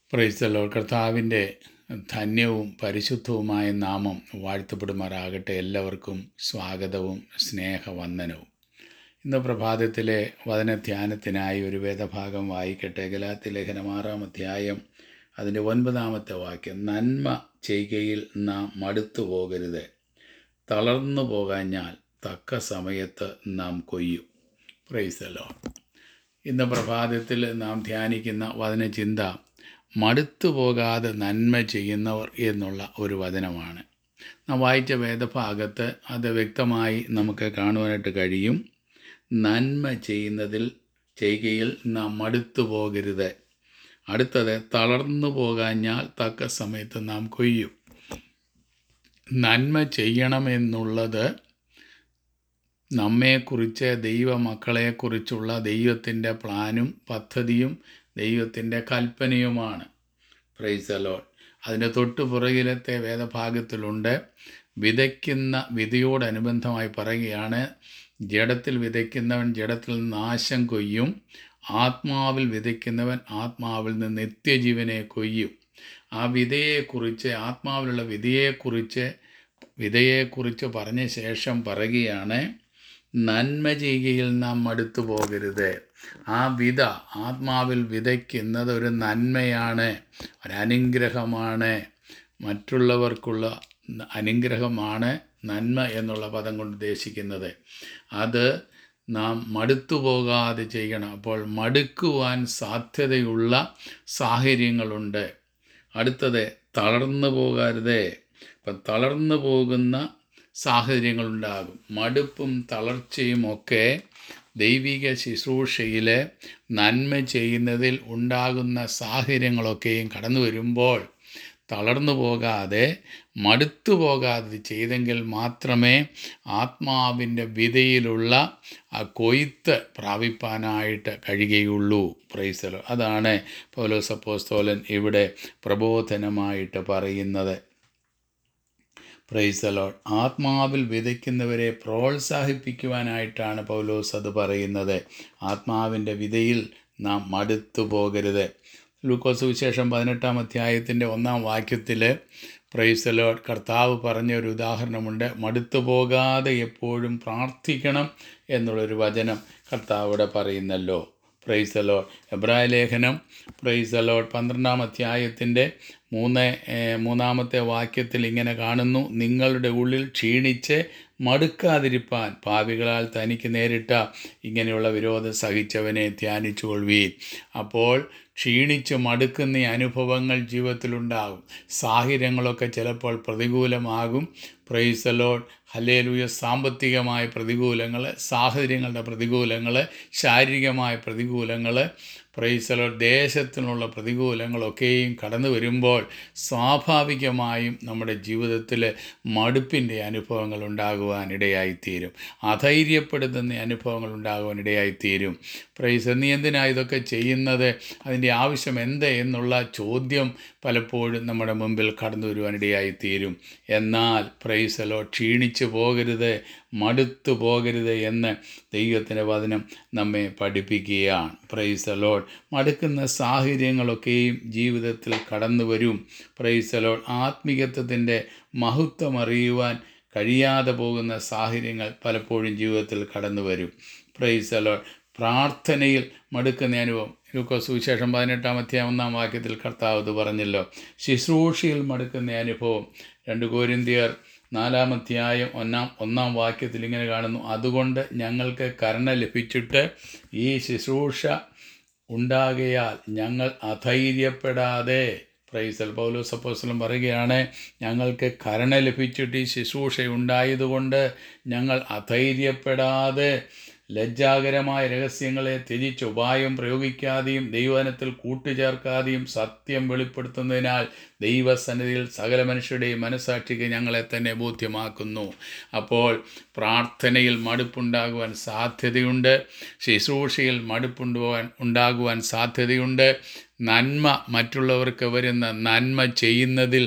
പ്രൈസ്തലോ കർത്താവിൻ്റെ ധന്യവും പരിശുദ്ധവുമായ നാമം വാഴ്ത്തപ്പെടുമാറാകട്ടെ എല്ലാവർക്കും സ്വാഗതവും സ്നേഹവന്ദനവും ഇന്ന് പ്രഭാതത്തിലെ വചനധ്യാനത്തിനായി ഒരു വേദഭാഗം വായിക്കട്ടെ ഗലാത്തി ലേഖനം ആറാം അധ്യായം അതിൻ്റെ ഒൻപതാമത്തെ വാക്യം നന്മ ചെയ്യുകയിൽ നാം മടുത്തു പോകരുത് തളർന്നു പോകാഞ്ഞാൽ തക്ക സമയത്ത് നാം കൊയ്യും പ്രൈസലോ ഇന്ന് പ്രഭാതത്തിൽ നാം ധ്യാനിക്കുന്ന വചനചിന്ത മടുത്തു പോകാതെ നന്മ ചെയ്യുന്നവർ എന്നുള്ള ഒരു വചനമാണ് നാം വായിച്ച വേദഭാഗത്ത് അത് വ്യക്തമായി നമുക്ക് കാണുവാനായിട്ട് കഴിയും നന്മ ചെയ്യുന്നതിൽ ചെയ്യുകയിൽ നാം മടുത്തു പോകരുത് അടുത്തത് തളർന്നു പോകാഞ്ഞാൽ തക്ക സമയത്ത് നാം കൊയ്യും നന്മ ചെയ്യണമെന്നുള്ളത് നമ്മെക്കുറിച്ച് ദൈവമക്കളെക്കുറിച്ചുള്ള ദൈവത്തിൻ്റെ പ്ലാനും പദ്ധതിയും ദൈവത്തിൻ്റെ കൽപ്പനയുമാണ് പ്രൈസലോൺ അതിൻ്റെ തൊട്ടു പുറകിലത്തെ വേദഭാഗത്തിലുണ്ട് വിതയ്ക്കുന്ന വിധിയോടനുബന്ധമായി പറയുകയാണ് ജഡത്തിൽ വിതയ്ക്കുന്നവൻ ജഡത്തിൽ നിന്ന് നാശം കൊയ്യും ആത്മാവിൽ വിതയ്ക്കുന്നവൻ ആത്മാവിൽ നിന്ന് നിത്യജീവനെ കൊയ്യും ആ വിധയെക്കുറിച്ച് ആത്മാവിലുള്ള വിധിയെക്കുറിച്ച് വിധയെക്കുറിച്ച് പറഞ്ഞ ശേഷം പറയുകയാണ് നന്മ ചെയ്യുകയിൽ നാം മടുത്തു പോകരുത് ആ വിത ആത്മാവിൽ വിതയ്ക്കുന്നത് ഒരു നന്മയാണ് ഒരനുഗ്രഹമാണ് മറ്റുള്ളവർക്കുള്ള അനുഗ്രഹമാണ് നന്മ എന്നുള്ള പദം കൊണ്ട് ഉദ്ദേശിക്കുന്നത് അത് നാം മടുത്തു പോകാതെ ചെയ്യണം അപ്പോൾ മടുക്കുവാൻ സാധ്യതയുള്ള സാഹചര്യങ്ങളുണ്ട് അടുത്തത് തളർന്നു പോകരുതേ അപ്പം തളർന്നു പോകുന്ന സാഹചര്യങ്ങളുണ്ടാകും മടുപ്പും തളർച്ചയും ഒക്കെ ദൈവിക ശുശ്രൂഷയിൽ നന്മ ചെയ്യുന്നതിൽ ഉണ്ടാകുന്ന സാഹചര്യങ്ങളൊക്കെയും കടന്നു വരുമ്പോൾ തളർന്നു പോകാതെ മടുത്തു പോകാതെ ചെയ്തെങ്കിൽ മാത്രമേ ആത്മാവിൻ്റെ വിധയിലുള്ള ആ കൊയ്ത്ത് പ്രാപിപ്പാനായിട്ട് കഴിയുകയുള്ളൂ പ്രൈസലോ അതാണ് പൗലോസ് അപ്പോസ്തോലൻ ഇവിടെ പ്രബോധനമായിട്ട് പറയുന്നത് പ്രൈസലോൺ ആത്മാവിൽ വിതയ്ക്കുന്നവരെ പ്രോത്സാഹിപ്പിക്കുവാനായിട്ടാണ് പൗലോസ് അത് പറയുന്നത് ആത്മാവിൻ്റെ വിതയിൽ നാം മടുത്തു പോകരുത് ലൂക്കോസ് വിശേഷം പതിനെട്ടാം അധ്യായത്തിൻ്റെ ഒന്നാം വാക്യത്തിൽ പ്രൈസലോ കർത്താവ് പറഞ്ഞ ഒരു ഉദാഹരണമുണ്ട് മടുത്തു പോകാതെ എപ്പോഴും പ്രാർത്ഥിക്കണം എന്നുള്ളൊരു വചനം കർത്താവ് ഇവിടെ പറയുന്നല്ലോ പ്രൈസലോ എബ്രായ ലേഖനം പ്രൈസലോ പന്ത്രണ്ടാം അധ്യായത്തിൻ്റെ മൂന്ന് മൂന്നാമത്തെ വാക്യത്തിൽ ഇങ്ങനെ കാണുന്നു നിങ്ങളുടെ ഉള്ളിൽ ക്ഷീണിച്ച് മടുക്കാതിരിപ്പാൻ പാപികളാൽ തനിക്ക് നേരിട്ട ഇങ്ങനെയുള്ള വിരോധം സഹിച്ചവനെ ധ്യാനിച്ചു കൊള്ളുവീൻ അപ്പോൾ ക്ഷീണിച്ച് മടുക്കുന്ന അനുഭവങ്ങൾ ജീവിതത്തിലുണ്ടാകും സാഹചര്യങ്ങളൊക്കെ ചിലപ്പോൾ പ്രതികൂലമാകും പ്രൈസലോൺ ഹലേലുയ സാമ്പത്തികമായ പ്രതികൂലങ്ങൾ സാഹചര്യങ്ങളുടെ പ്രതികൂലങ്ങൾ ശാരീരികമായ പ്രതികൂലങ്ങൾ പ്രൈസലോ ദേശത്തിനുള്ള പ്രതികൂലങ്ങളൊക്കെയും കടന്നു വരുമ്പോൾ സ്വാഭാവികമായും നമ്മുടെ ജീവിതത്തിൽ മടുപ്പിൻ്റെ അനുഭവങ്ങൾ ഉണ്ടാകുവാൻ ഇടയായിത്തീരും അധൈര്യപ്പെടുത്തുന്ന അനുഭവങ്ങൾ ഉണ്ടാകുവാൻ ഇടയായിത്തീരും പ്രൈസ് നീ എന്തിനാ ഇതൊക്കെ ചെയ്യുന്നത് അതിൻ്റെ ആവശ്യം എന്ത് എന്നുള്ള ചോദ്യം പലപ്പോഴും നമ്മുടെ മുമ്പിൽ കടന്നു വരുവാൻ ഇടയായിത്തീരും എന്നാൽ പ്രൈസലോ ക്ഷീണിച്ചു പോകരുത് മടുത്തു പോകരുത് എന്ന് ദൈവത്തിൻ്റെ വചനം നമ്മെ പഠിപ്പിക്കുകയാണ് പ്രൈസലോൾ മടുക്കുന്ന സാഹചര്യങ്ങളൊക്കെയും ജീവിതത്തിൽ കടന്നു വരും പ്രൈസലോൾ ആത്മീയത്വത്തിൻ്റെ മഹത്വം അറിയുവാൻ കഴിയാതെ പോകുന്ന സാഹചര്യങ്ങൾ പലപ്പോഴും ജീവിതത്തിൽ കടന്നു വരും പ്രൈസലോൾ പ്രാർത്ഥനയിൽ മടുക്കുന്ന അനുഭവം ലൂക്കോ സുവിശേഷം പതിനെട്ടാം അധ്യായം ഒന്നാം വാക്യത്തിൽ കർത്താവ് ഇത് പറഞ്ഞല്ലോ ശുശ്രൂഷയിൽ മടുക്കുന്ന അനുഭവം രണ്ട് കോരിന്തിയർ നാലാം അധ്യായം ഒന്നാം ഒന്നാം വാക്യത്തിൽ ഇങ്ങനെ കാണുന്നു അതുകൊണ്ട് ഞങ്ങൾക്ക് കരുണ ലഭിച്ചിട്ട് ഈ ശുശ്രൂഷ ഉണ്ടാകയാൽ ഞങ്ങൾ അധൈര്യപ്പെടാതെ പ്രൈസൽ പൗലോസ് അപ്പോസ്ലം പറയുകയാണ് ഞങ്ങൾക്ക് കരുണ ലഭിച്ചിട്ട് ഈ ശുശ്രൂഷ ഉണ്ടായതുകൊണ്ട് ഞങ്ങൾ അധൈര്യപ്പെടാതെ ലജ്ജാകരമായ രഹസ്യങ്ങളെ ത്യജിച്ച് ഉപായം പ്രയോഗിക്കാതെയും ദൈവവനത്തിൽ കൂട്ടുചേർക്കാതെയും സത്യം വെളിപ്പെടുത്തുന്നതിനാൽ ദൈവസന്നിധിയിൽ സകല മനുഷ്യരുടെയും മനസാക്ഷിക്ക് ഞങ്ങളെ തന്നെ ബോധ്യമാക്കുന്നു അപ്പോൾ പ്രാർത്ഥനയിൽ മടുപ്പുണ്ടാകുവാൻ സാധ്യതയുണ്ട് ശുശ്രൂഷയിൽ മടുപ്പുണ്ടുപോകാൻ ഉണ്ടാകുവാൻ സാധ്യതയുണ്ട് നന്മ മറ്റുള്ളവർക്ക് വരുന്ന നന്മ ചെയ്യുന്നതിൽ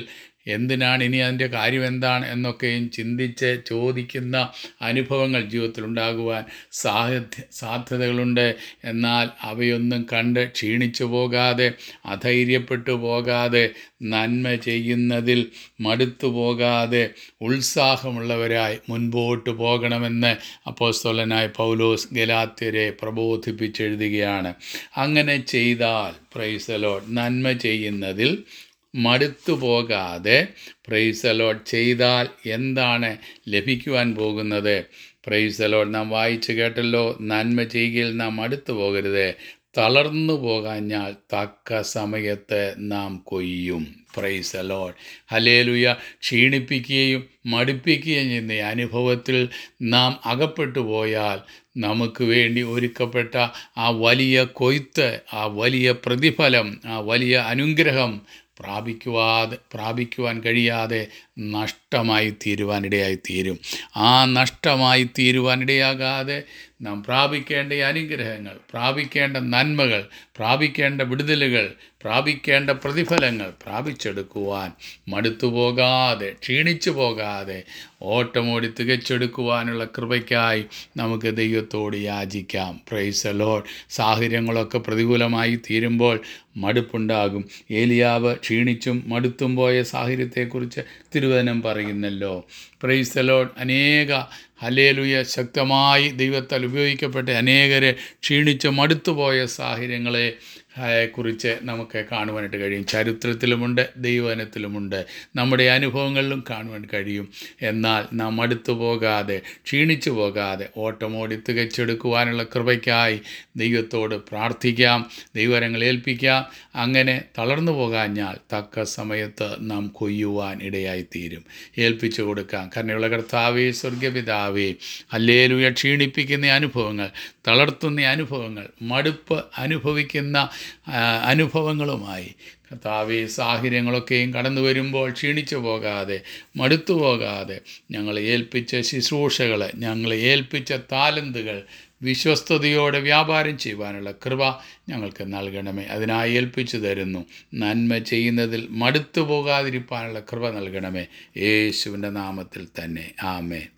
എന്തിനാണ് ഇനി അതിൻ്റെ കാര്യം എന്താണ് എന്നൊക്കെയും ചിന്തിച്ച് ചോദിക്കുന്ന അനുഭവങ്ങൾ ജീവിതത്തിൽ ഉണ്ടാകുവാൻ സാധ്യ സാധ്യതകളുണ്ട് എന്നാൽ അവയൊന്നും കണ്ട് ക്ഷീണിച്ചു പോകാതെ അധൈര്യപ്പെട്ടു പോകാതെ നന്മ ചെയ്യുന്നതിൽ മടുത്തു പോകാതെ ഉത്സാഹമുള്ളവരായി മുൻപോട്ട് പോകണമെന്ന് അപ്പോസ്തലനായ പൗലോസ് ഗലാത്യരെ പ്രബോധിപ്പിച്ചെഴുതുകയാണ് അങ്ങനെ ചെയ്താൽ പ്രൈസലോട്ട് നന്മ ചെയ്യുന്നതിൽ മടുത്തു പോകാതെ പ്രൈസലോട്ട് ചെയ്താൽ എന്താണ് ലഭിക്കുവാൻ പോകുന്നത് പ്രൈസലോട്ട് നാം വായിച്ചു കേട്ടല്ലോ നന്മ ചെയ്യുകയിൽ നാം മടുത്തു പോകരുത് തളർന്നു പോകാഞ്ഞാൽ തക്ക സമയത്ത് നാം കൊയ്യും പ്രൈസ് അലോഡ് ഹലേലുയ ക്ഷീണിപ്പിക്കുകയും മടുപ്പിക്കുകയും ചെയ്യുന്ന ഈ അനുഭവത്തിൽ നാം അകപ്പെട്ടു പോയാൽ നമുക്ക് വേണ്ടി ഒരുക്കപ്പെട്ട ആ വലിയ കൊയ്ത്ത് ആ വലിയ പ്രതിഫലം ആ വലിയ അനുഗ്രഹം പ്രാപിക്കുവാതെ പ്രാപിക്കുവാൻ കഴിയാതെ നഷ്ടമായി തീരുവാനിടയായി തീരും ആ നഷ്ടമായി തീരുവാനിടയാകാതെ നാം പ്രാപിക്കേണ്ട ഈ അനുഗ്രഹങ്ങൾ പ്രാപിക്കേണ്ട നന്മകൾ പ്രാപിക്കേണ്ട വിടുതലുകൾ പ്രാപിക്കേണ്ട പ്രതിഫലങ്ങൾ പ്രാപിച്ചെടുക്കുവാൻ മടുത്തു പോകാതെ ക്ഷീണിച്ചു പോകാതെ ഓട്ടമോടി തികച്ചെടുക്കുവാനുള്ള കൃപയ്ക്കായി നമുക്ക് ദൈവത്തോട് യാചിക്കാം പ്രൈസ് ലോഡ് സാഹചര്യങ്ങളൊക്കെ പ്രതികൂലമായി തീരുമ്പോൾ മടുപ്പുണ്ടാകും ഏലിയാവ് ക്ഷീണിച്ചും മടുത്തും പോയ സാഹചര്യത്തെക്കുറിച്ച് തിരുവചനം പറയുന്നല്ലോ പ്രൈസ് ലോഡ് അനേക ഹലേലുയ ശക്തമായി ദൈവത്താൽ ഉപയോഗിക്കപ്പെട്ട അനേകരെ ക്ഷീണിച്ച് മടുത്തുപോയ സാഹചര്യങ്ങളെ കുറിച്ച് നമുക്ക് കാണുവാനായിട്ട് കഴിയും ചരിത്രത്തിലുമുണ്ട് ദൈവവനത്തിലുമുണ്ട് നമ്മുടെ അനുഭവങ്ങളിലും കാണുവാൻ കഴിയും എന്നാൽ നാം മടുത്തു പോകാതെ ക്ഷീണിച്ചു പോകാതെ ഓട്ടമോടി തികച്ചെടുക്കുവാനുള്ള കൃപയ്ക്കായി ദൈവത്തോട് പ്രാർത്ഥിക്കാം ദൈവരങ്ങൾ ഏൽപ്പിക്കാം അങ്ങനെ തളർന്നു പോകാഞ്ഞാൽ തക്ക സമയത്ത് നാം കൊയ്യുവാൻ ഇടയായിത്തീരും ഏൽപ്പിച്ചു കൊടുക്കാം കരുണയുള്ള കർത്താവേ സ്വർഗപിതാവേ അല്ലേലുയ ക്ഷീണിപ്പിക്കുന്ന അനുഭവങ്ങൾ തളർത്തുന്ന അനുഭവങ്ങൾ മടുപ്പ് അനുഭവിക്കുന്ന അനുഭവങ്ങളുമായി കർത്താവെ സാഹചര്യങ്ങളൊക്കെയും കടന്നു വരുമ്പോൾ ക്ഷീണിച്ചു പോകാതെ മടുത്തു പോകാതെ ഞങ്ങളെ ഏൽപ്പിച്ച ശുശ്രൂഷകൾ ഞങ്ങളെ ഏൽപ്പിച്ച താലന്തുകൾ വിശ്വസ്തയോടെ വ്യാപാരം ചെയ്യുവാനുള്ള കൃപ ഞങ്ങൾക്ക് നൽകണമേ അതിനായി ഏൽപ്പിച്ചു തരുന്നു നന്മ ചെയ്യുന്നതിൽ മടുത്തു പോകാതിരിക്കാനുള്ള കൃപ നൽകണമേ യേശുവിൻ്റെ നാമത്തിൽ തന്നെ ആമേ